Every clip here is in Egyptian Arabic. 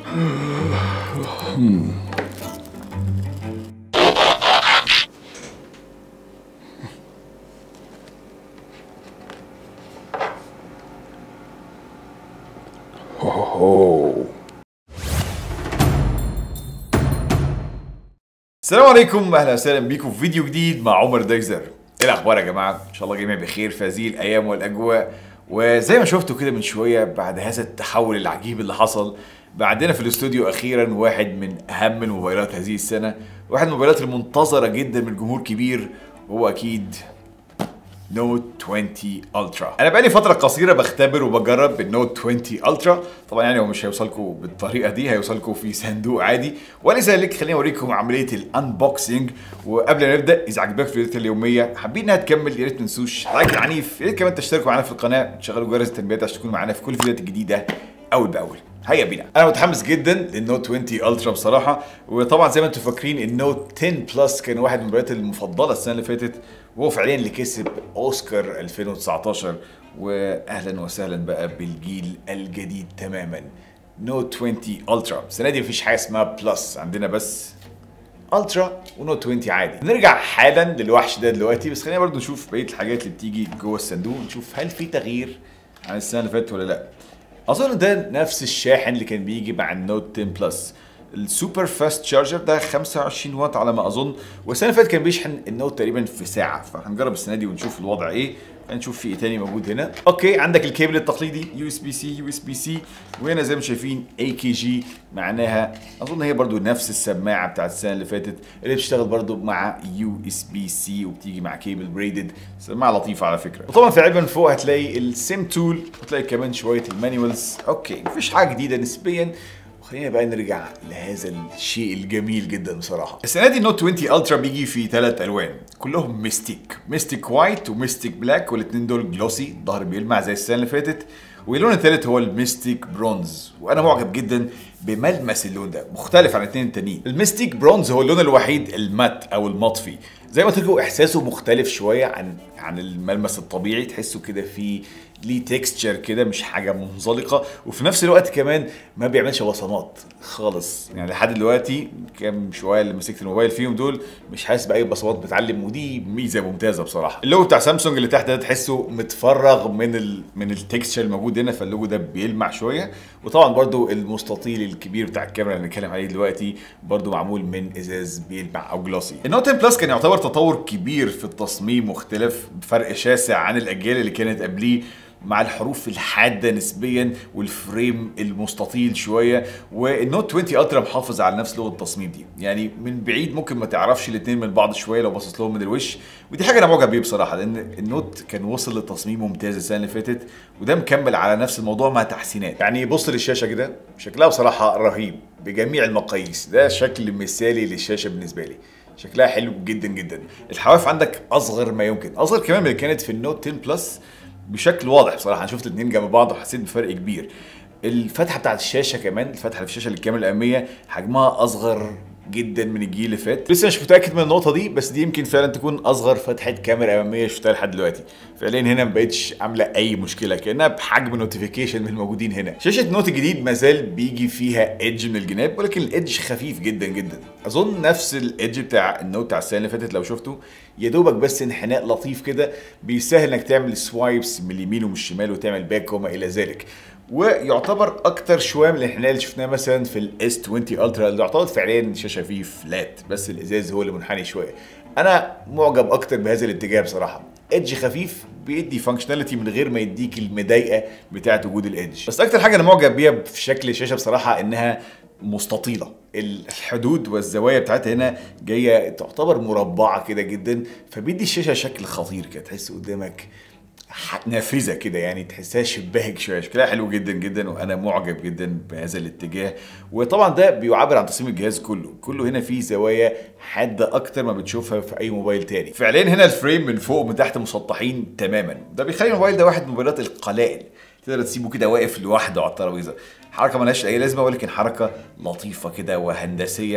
السلام عليكم اهلا وسهلا بيكم في فيديو جديد مع عمر دايزر ايه الاخبار يا جماعه ان شاء الله جميع بخير في هذه الايام والاجواء وزي ما شفتوا كده من شويه بعد هذا التحول العجيب اللي حصل بعدنا في الاستوديو اخيرا واحد من اهم الموبايلات هذه السنه واحد من الموبايلات المنتظره جدا من جمهور كبير وهو اكيد نوت 20 الترا انا بقالي فتره قصيره بختبر وبجرب بالنوت 20 الترا طبعا يعني هو مش هيوصلكم بالطريقه دي هيوصلكم في صندوق عادي ولذلك خليني اوريكم عمليه الانبوكسنج وقبل ما نبدا اذا عجبك فيديوهات اليوميه حابين انها تكمل يا ريت ما تنسوش لايك عنيف يا ريت كمان تشتركوا معانا في القناه تشغلوا جرس التنبيهات عشان تكونوا معانا في كل الفيديوهات الجديده اول باول هيا بينا انا متحمس جدا للنوت 20 الترا بصراحه وطبعا زي ما انتم فاكرين النوت 10 بلس كان واحد من الموبايلات المفضله السنه اللي فاتت وهو فعليا اللي كسب اوسكار 2019 واهلا وسهلا بقى بالجيل الجديد تماما نوت 20 الترا السنه دي مفيش حاجه اسمها بلس عندنا بس الترا ونوت 20 عادي نرجع حالا للوحش ده دلوقتي بس خلينا برضو نشوف بقيه الحاجات اللي بتيجي جوه الصندوق نشوف هل في تغيير عن السنه اللي فاتت ولا لا اظن ده نفس الشاحن اللي كان بيجي مع النوت 10 بلس السوبر فاست شارجر ده 25 واط على ما اظن والسنه اللي فاتت كان بيشحن النوت تقريبا في ساعه فهنجرب السنه دي ونشوف الوضع ايه هنشوف في ايه تاني موجود هنا اوكي عندك الكيبل التقليدي يو اس بي سي يو اس بي سي وهنا زي ما شايفين اي كي جي معناها اظن هي برضو نفس السماعه بتاعت السنه اللي فاتت اللي بتشتغل برضو مع يو اس بي سي وبتيجي مع كيبل بريدد سماعه لطيفه على فكره وطبعا في علبه من فوق هتلاقي السيم تول وتلاقي كمان شويه المانيوالز اوكي مفيش حاجه جديده نسبيا خلينا بقى نرجع لهذا الشيء الجميل جدا بصراحه السنه دي النوت 20 الترا بيجي في ثلاث الوان كلهم ميستيك ميستيك وايت وميستيك بلاك والاثنين دول جلوسي الظهر بيلمع زي السنه اللي فاتت واللون الثالث هو الميستيك برونز وانا معجب جدا بملمس اللون ده مختلف عن الاثنين التانيين الميستيك برونز هو اللون الوحيد المات او المطفي زي ما قلت لكم احساسه مختلف شويه عن عن الملمس الطبيعي تحسه كده في ليه تكستشر كده مش حاجه منزلقه وفي نفس الوقت كمان ما بيعملش بصمات خالص يعني لحد دلوقتي كام شويه اللي مسكت الموبايل فيهم دول مش حاسس باي بصمات بتعلم ودي ميزه ممتازه بصراحه اللوجو بتاع سامسونج اللي تحت ده تحسه متفرغ من ال من التكستشر الموجود هنا فاللوجو ده بيلمع شويه وطبعا برضو المستطيل الكبير بتاع الكاميرا اللي بنتكلم عليه دلوقتي برضو معمول من ازاز بيلمع او جلاسي النوت 10 بلس كان يعتبر تطور كبير في التصميم مختلف بفرق شاسع عن الاجيال اللي كانت قبليه مع الحروف الحاده نسبيا والفريم المستطيل شويه والنوت 20 الترا محافظ على نفس لغه التصميم دي يعني من بعيد ممكن ما تعرفش الاثنين من بعض شويه لو بصيت لهم من الوش ودي حاجه انا معجب بيها بصراحه لان النوت كان وصل لتصميم ممتاز السنه اللي فاتت وده مكمل على نفس الموضوع مع تحسينات يعني بص للشاشه كده شكلها بصراحه رهيب بجميع المقاييس ده شكل مثالي للشاشه بالنسبه لي شكلها حلو جدا جدا الحواف عندك اصغر ما يمكن اصغر كمان من اللي كانت في النوت 10 بلس بشكل واضح بصراحه انا شفت الاثنين جنب بعض وحسيت بفرق كبير الفتحه بتاعت الشاشه كمان الفتحه اللي في الشاشه الكاميرا الاماميه حجمها اصغر جدا من الجيل اللي فات لسه مش متاكد من النقطه دي بس دي يمكن فعلا تكون اصغر فتحه كاميرا اماميه شفتها لحد دلوقتي فعليا هنا ما بقتش عامله اي مشكله كانها بحجم نوتيفيكيشن من الموجودين هنا شاشه نوت الجديد ما زال بيجي فيها ايدج من الجناب ولكن الايدج خفيف جدا جدا اظن نفس الايدج بتاع النوت بتاع السنه اللي فاتت لو شفته يا دوبك بس انحناء لطيف كده بيسهل انك تعمل سوايبس من اليمين ومن الشمال وتعمل باك وما الى ذلك ويعتبر اكتر شويه من الانحناء اللي شفناه مثلا في الاس 20 الترا اللي يعتبر فعليا الشاشه فيه فلات بس الازاز هو اللي منحني شويه انا معجب اكتر بهذا الاتجاه بصراحه ايدج خفيف بيدي فانكشناليتي من غير ما يديك المضايقه بتاعه وجود الايدج بس اكتر حاجه انا معجب بيها في شكل الشاشه بصراحه انها مستطيله الحدود والزوايا بتاعتها هنا جايه تعتبر مربعه كده جدا فبيدي الشاشه شكل خطير كده تحس قدامك نافذه كده يعني تحسها شباهك شويه شكلها حلو جدا جدا وانا معجب جدا بهذا الاتجاه وطبعا ده بيعبر عن تصميم الجهاز كله كله هنا فيه زوايا حاده اكتر ما بتشوفها في اي موبايل تاني فعليا هنا الفريم من فوق ومن تحت مسطحين تماما ده بيخلي الموبايل ده واحد من الموبايلات القلائل تقدر تسيبه كده واقف لوحده على الترابيزه حركه ملهاش اي لازمه ولكن حركه لطيفه كده وهندسيه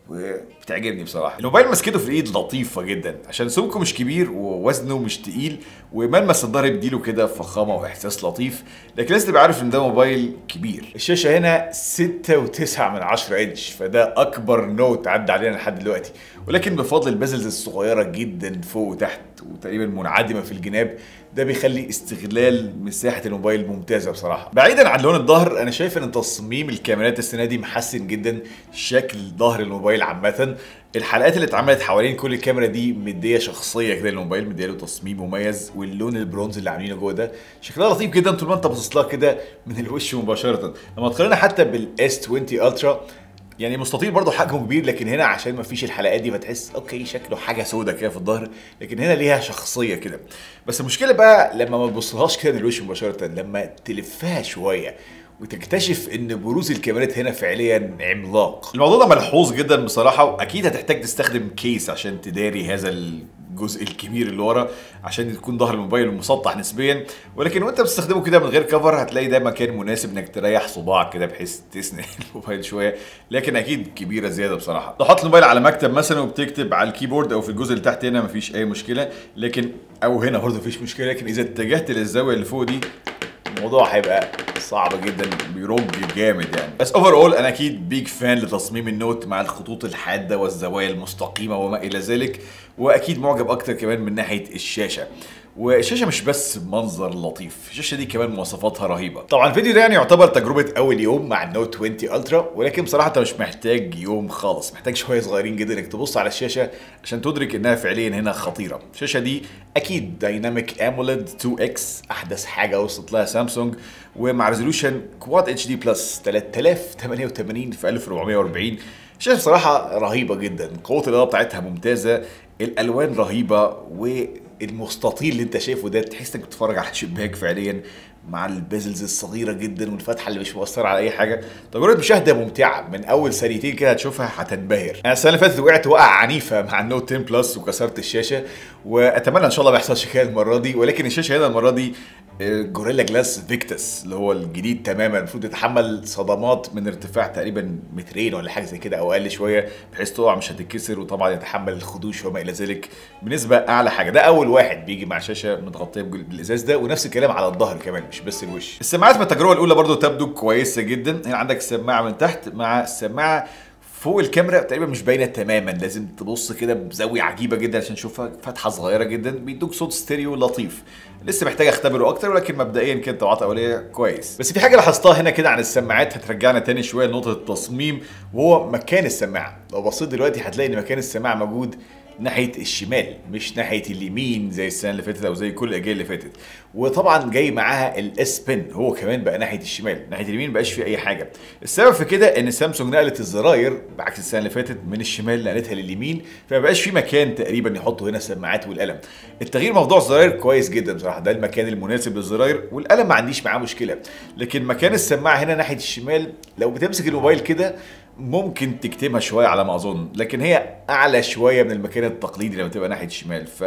وبتعجبني بصراحه الموبايل مسكته في الايد لطيفه جدا عشان سمكه مش كبير ووزنه مش تقيل وملمس الظهر بيديله كده فخامه واحساس لطيف لكن لازم تبقى عارف ان ده موبايل كبير الشاشه هنا 6.9 من 10 انش فده اكبر نوت عدى علينا لحد دلوقتي ولكن بفضل البازلز الصغيره جدا فوق وتحت وتقريبا منعدمه في الجناب ده بيخلي استغلال مساحه الموبايل ممتازه بصراحه بعيدا عن لون الظهر انا شايف ان تصميم الكاميرات السنه دي محسن جدا شكل ظهر الموبايل عامه الحلقات اللي اتعملت حوالين كل كاميرا دي مديه شخصيه كده للموبايل مديه له تصميم مميز واللون البرونز اللي عاملينه جوه ده شكلها لطيف جدا طول ما انت باصص لها كده من الوش مباشره لما تقارنها حتى بالاس 20 الترا يعني مستطيل برضه حجمه كبير لكن هنا عشان ما فيش الحلقات دي فتحس اوكي شكله حاجه سودة كده في الظهر لكن هنا ليها شخصيه كده بس المشكله بقى لما ما تبصلهاش كده من الوش مباشره لما تلفها شويه وتكتشف ان بروز الكاميرات هنا فعليا عملاق الموضوع ده ملحوظ جدا بصراحه واكيد هتحتاج تستخدم كيس عشان تداري هذا الجزء الكبير اللي ورا عشان يكون ظهر الموبايل مسطح نسبيا ولكن وانت بتستخدمه كده من غير كفر هتلاقي ده مكان مناسب انك تريح صباعك كده بحيث تسند الموبايل شويه لكن اكيد كبيره زياده بصراحه لو حاطط الموبايل على مكتب مثلا وبتكتب على الكيبورد او في الجزء اللي تحت هنا مفيش اي مشكله لكن او هنا برضه مفيش مشكله لكن اذا اتجهت للزاويه اللي فوق دي الموضوع هيبقى صعب جدا بيرج جامد يعني بس اوفر اول انا اكيد بيج فان لتصميم النوت مع الخطوط الحاده والزوايا المستقيمه وما الى ذلك واكيد معجب اكتر كمان من ناحيه الشاشه والشاشه مش بس منظر لطيف الشاشه دي كمان مواصفاتها رهيبه طبعا الفيديو ده يعني يعتبر تجربه اول يوم مع النوت 20 الترا ولكن بصراحه انت مش محتاج يوم خالص محتاج شويه صغيرين جدا انك تبص على الشاشه عشان تدرك انها فعليا هنا خطيره الشاشه دي اكيد دايناميك اموليد 2 اكس احدث حاجه وصلت لها سامسونج ومع ريزولوشن كواد اتش دي بلس 3088 في 1440 الشاشه بصراحه رهيبه جدا قوه الاضاءه بتاعتها ممتازه الالوان رهيبه والمستطيل اللي انت شايفه ده تحس انك بتتفرج على شباك فعليا مع البيزلز الصغيره جدا والفتحه اللي مش مؤثره على اي حاجه تجربه مشاهده ممتعه من اول ثانيتين كده هتشوفها هتنبهر انا السنه اللي فاتت وقعت وقعه عنيفه مع النوت 10 بلس وكسرت الشاشه واتمنى ان شاء الله ما يحصلش كده المره دي ولكن الشاشه هنا المره دي جوريلا جلاس فيكتس اللي هو الجديد تماما المفروض يتحمل صدمات من ارتفاع تقريبا مترين ولا حاجه زي كده او اقل شويه بحيث تقع مش هتتكسر وطبعا يتحمل الخدوش وما الى ذلك بنسبه اعلى حاجه ده اول واحد بيجي مع شاشه متغطيه بالازاز ده ونفس الكلام على الظهر كمان مش بس الوش السماعات من التجربه الاولى برضو تبدو كويسه جدا هنا عندك سماعه من تحت مع سماعه فوق الكاميرا تقريبا مش باينه تماما لازم تبص كده بزاويه عجيبه جدا عشان تشوفها فتحه صغيره جدا بيدوك صوت ستيريو لطيف لسه محتاج اختبره اكتر ولكن مبدئيا كده طبعات اوليه كويس بس في حاجه لاحظتها هنا كده عن السماعات هترجعنا تاني شويه لنقطه التصميم وهو مكان السماعه لو بصيت دلوقتي هتلاقي ان مكان السماعه موجود ناحيه الشمال مش ناحيه اليمين زي السنه اللي فاتت او زي كل الاجيال اللي فاتت وطبعا جاي معاها الاس بن هو كمان بقى ناحيه الشمال ناحيه اليمين بقاش فيه اي حاجه السبب في كده ان سامسونج نقلت الزراير بعكس السنه اللي فاتت من الشمال نقلتها لليمين فما بقاش في مكان تقريبا يحطوا هنا السماعات والقلم التغيير موضوع الزراير كويس جدا بصراحه ده المكان المناسب للزراير والقلم ما عنديش معاه مشكله لكن مكان السماعه هنا ناحيه الشمال لو بتمسك الموبايل كده ممكن تكتمها شويه على ما اظن لكن هي اعلى شويه من المكان التقليدي لما تبقى ناحيه الشمال ف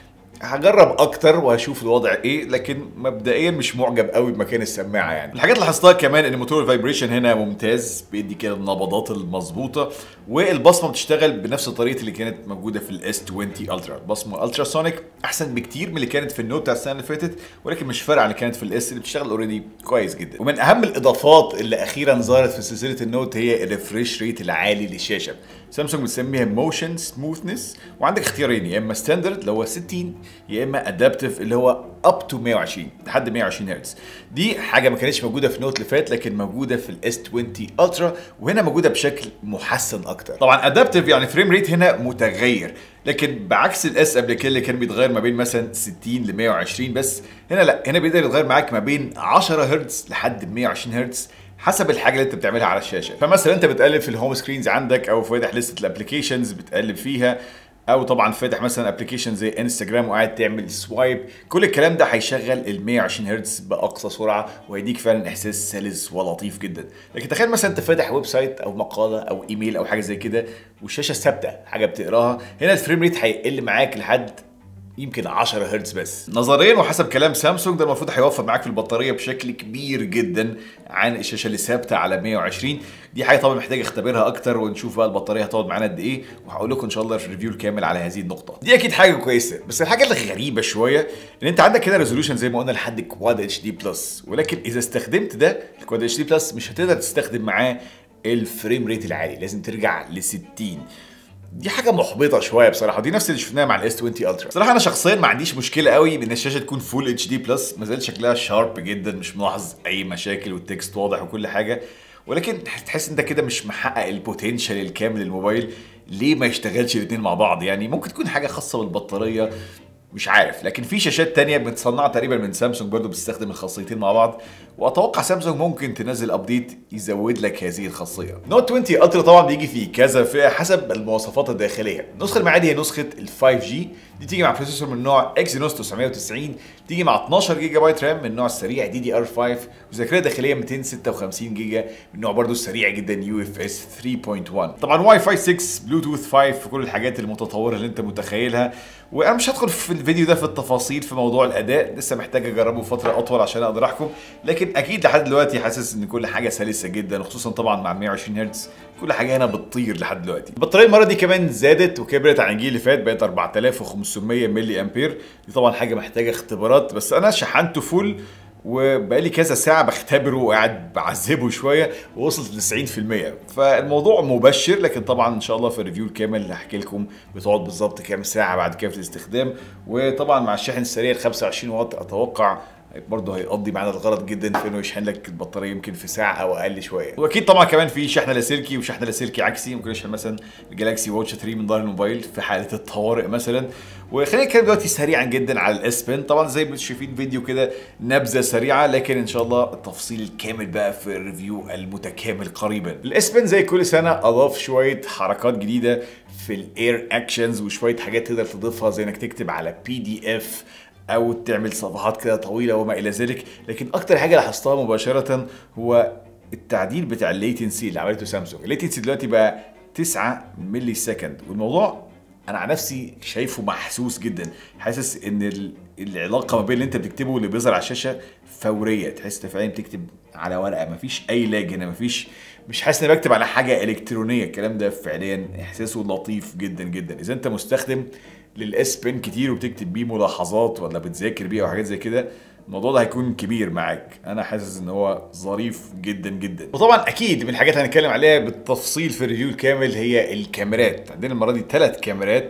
هجرب اكتر وهشوف الوضع ايه لكن مبدئيا مش معجب قوي بمكان السماعه يعني الحاجات اللي لاحظتها كمان ان موتور الفايبريشن هنا ممتاز بيدي كده النبضات المظبوطه والبصمه بتشتغل بنفس طريقه اللي كانت موجوده في الاس 20 الترا البصمه الترا سونيك احسن بكتير من اللي كانت في النوت بتاع السنه اللي فاتت ولكن مش فارقه عن اللي كانت في الاس اللي بتشتغل اوريدي كويس جدا ومن اهم الاضافات اللي اخيرا ظهرت في سلسله النوت هي الريفريش ريت العالي للشاشه سامسونج بتسميها موشن سموثنس وعندك اختيارين يا اما ستاندرد اللي هو 60 يا اما ادابتيف اللي هو اب تو 120 لحد 120 هرتز دي حاجه ما كانتش موجوده في نوت اللي فات لكن موجوده في الاس 20 الترا وهنا موجوده بشكل محسن اكتر طبعا ادابتيف يعني فريم ريت هنا متغير لكن بعكس الاس قبل كده اللي كان بيتغير ما بين مثلا 60 ل 120 بس هنا لا هنا بيقدر يتغير معاك ما بين 10 هرتز لحد 120 هرتز حسب الحاجه اللي انت بتعملها على الشاشه فمثلا انت بتقلب في الهوم سكرينز عندك او فاتح لسته الابلكيشنز بتقلب فيها او طبعا فاتح مثلا ابلكيشن زي انستجرام وقاعد تعمل سوايب كل الكلام ده هيشغل ال 120 هرتز باقصى سرعه وهيديك فعلا احساس سلس ولطيف جدا لكن تخيل مثلا انت فاتح ويب سايت او مقاله او ايميل او حاجه زي كده والشاشه ثابته حاجه بتقراها هنا الفريم ريت هيقل معاك لحد يمكن 10 هرتز بس نظريا وحسب كلام سامسونج ده المفروض هيوفر معاك في البطاريه بشكل كبير جدا عن الشاشه اللي ثابته على 120 دي حاجه طبعا محتاج اختبرها اكتر ونشوف بقى البطاريه هتقعد معانا قد ايه وهقول لكم ان شاء الله في الريفيو الكامل على هذه النقطه دي اكيد حاجه كويسه بس الحاجه اللي غريبه شويه ان انت عندك هنا ريزولوشن زي ما قلنا لحد كواد اتش دي بلس ولكن اذا استخدمت ده الكواد اتش دي بلس مش هتقدر تستخدم معاه الفريم ريت العالي لازم ترجع ل 60 دي حاجه محبطه شويه بصراحه دي نفس اللي شفناها مع الاس 20 الترا بصراحه انا شخصيا ما عنديش مشكله قوي ان الشاشه تكون فول اتش دي بلس ما زال شكلها شارب جدا مش ملاحظ اي مشاكل والتكست واضح وكل حاجه ولكن تحس انت كده مش محقق البوتنشال الكامل للموبايل ليه ما يشتغلش الاثنين مع بعض يعني ممكن تكون حاجه خاصه بالبطاريه مش عارف لكن في شاشات تانية متصنعة تقريبا من سامسونج برضو بتستخدم الخاصيتين مع بعض واتوقع سامسونج ممكن تنزل ابديت يزود لك هذه الخاصية نوت 20 الترا طبعا بيجي فيه كذا فئة حسب المواصفات الداخلية النسخة المعادية هي نسخة ال 5 جي دي تيجي مع بروسيسور من نوع اكسينوس 990 تيجي مع 12 جيجا بايت رام من النوع السريع دي دي ار 5 وذاكرة داخلية 256 جيجا من نوع برضو السريع جدا يو اف اس 3.1 طبعا واي فاي 6 بلوتوث 5 وكل الحاجات المتطورة اللي انت متخيلها وانا مش هدخل في الفيديو ده في التفاصيل في موضوع الاداء لسه محتاج اجربه فتره اطول عشان اقدر احكم لكن اكيد لحد دلوقتي حاسس ان كل حاجه سلسه جدا وخصوصا طبعا مع 120 هرتز كل حاجه هنا بتطير لحد دلوقتي البطاريه المره دي كمان زادت وكبرت عن الجيل اللي فات بقت 4500 ملي امبير دي طبعا حاجه محتاجه اختبارات بس انا شحنته فول وبقالي كذا ساعة بختبره وقاعد بعذبه شوية ووصلت ل 90% فالموضوع مبشر لكن طبعا ان شاء الله في الريفيو الكامل هحكي لكم بتقعد بالظبط كام ساعة بعد كده في الاستخدام وطبعا مع الشاحن السريع ال 25 واط اتوقع برضه هيقضي معانا الغرض جدا في انه يشحن لك البطاريه يمكن في ساعه او اقل شويه واكيد طبعا كمان في شحن لاسلكي وشحن لاسلكي عكسي ممكن يشحن مثلا الجلاكسي واتش 3 من ظهر الموبايل في حاله الطوارئ مثلا وخلينا نتكلم دلوقتي سريعا جدا على الاس بن طبعا زي ما شايفين فيديو كده نبذه سريعه لكن ان شاء الله التفصيل الكامل بقى في الريفيو المتكامل قريبا الاس بن زي كل سنه اضاف شويه حركات جديده في الاير اكشنز وشويه حاجات تقدر تضيفها زي انك تكتب على بي دي اف او تعمل صفحات كده طويله وما الى ذلك لكن اكتر حاجه لاحظتها مباشره هو التعديل بتاع الليتنسي اللي عملته سامسونج الليتنسي دلوقتي بقى 9 ملي سكند والموضوع انا عن نفسي شايفه محسوس جدا حاسس ان العلاقه ما بين اللي انت بتكتبه واللي بيظهر على الشاشه فوريه تحس انت فعلا بتكتب على ورقه مفيش اي لاج هنا مفيش مش حاسس اني بكتب على حاجه الكترونيه الكلام ده فعليا احساسه لطيف جدا جدا اذا انت مستخدم للاس بن كتير وبتكتب بيه ملاحظات ولا بتذاكر بيه او حاجات زي كده الموضوع ده هيكون كبير معاك انا حاسس ان هو ظريف جدا جدا وطبعا اكيد من الحاجات هنتكلم عليها بالتفصيل في الريفيو الكامل هي الكاميرات عندنا المره دي ثلاث كاميرات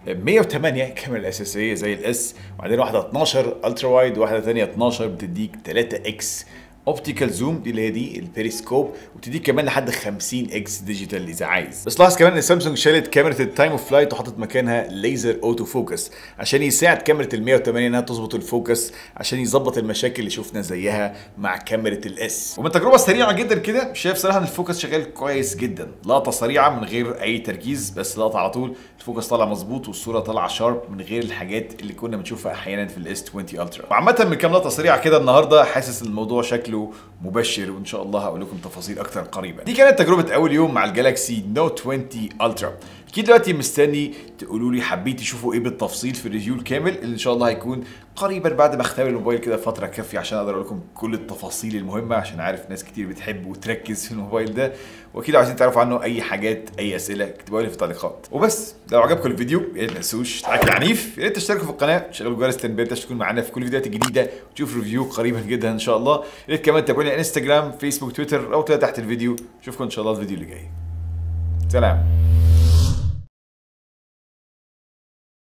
108 كاميرا الاساسيه زي الاس وبعدين واحده 12 الترا وايد وواحده ثانيه 12 بتديك 3 اكس اوبتيكال زوم دي اللي هي دي البيريسكوب وتديك كمان لحد 50 اكس ديجيتال اذا عايز بس لاحظ كمان ان سامسونج شالت كاميرا التايم اوف فلايت وحطت مكانها ليزر اوتو فوكس عشان يساعد كاميرا ال 108 انها تظبط الفوكس عشان يظبط المشاكل اللي شفنا زيها مع كاميرا الاس ومن تجربه سريعه جدا كده شايف صراحه ان الفوكس شغال كويس جدا لقطه سريعه من غير اي تركيز بس لقطه على طول الفوكس طالع مظبوط والصوره طالعه شارب من غير الحاجات اللي كنا بنشوفها احيانا في الاس 20 الترا وعامه من كام لقطه سريعه كده النهارده حاسس ان الموضوع شكله مبشر وان شاء الله هقول لكم تفاصيل اكتر قريبا دي كانت تجربه اول يوم مع الجالاكسي نوت 20 الترا اكيد دلوقتي مستني تقولوا لي حبيت تشوفوا ايه بالتفصيل في الريفيو الكامل اللي ان شاء الله هيكون قريبا بعد ما اختبر الموبايل كده فتره كافيه عشان اقدر اقول لكم كل التفاصيل المهمه عشان عارف ناس كتير بتحب وتركز في الموبايل ده واكيد عايزين تعرفوا عنه اي حاجات اي اسئله اكتبوها لي في التعليقات وبس لو عجبكم الفيديو يا ريت ما تنسوش لايك عنيف يا ريت تشتركوا في القناه تشغلوا جرس التنبيهات عشان تكونوا معانا في كل الفيديوهات الجديده وتشوفوا ريفيو قريبا جدا ان شاء الله يا ريت كمان تتابعوني على انستجرام فيسبوك تويتر او تحت الفيديو اشوفكم ان شاء الله الفيديو اللي جاي سلام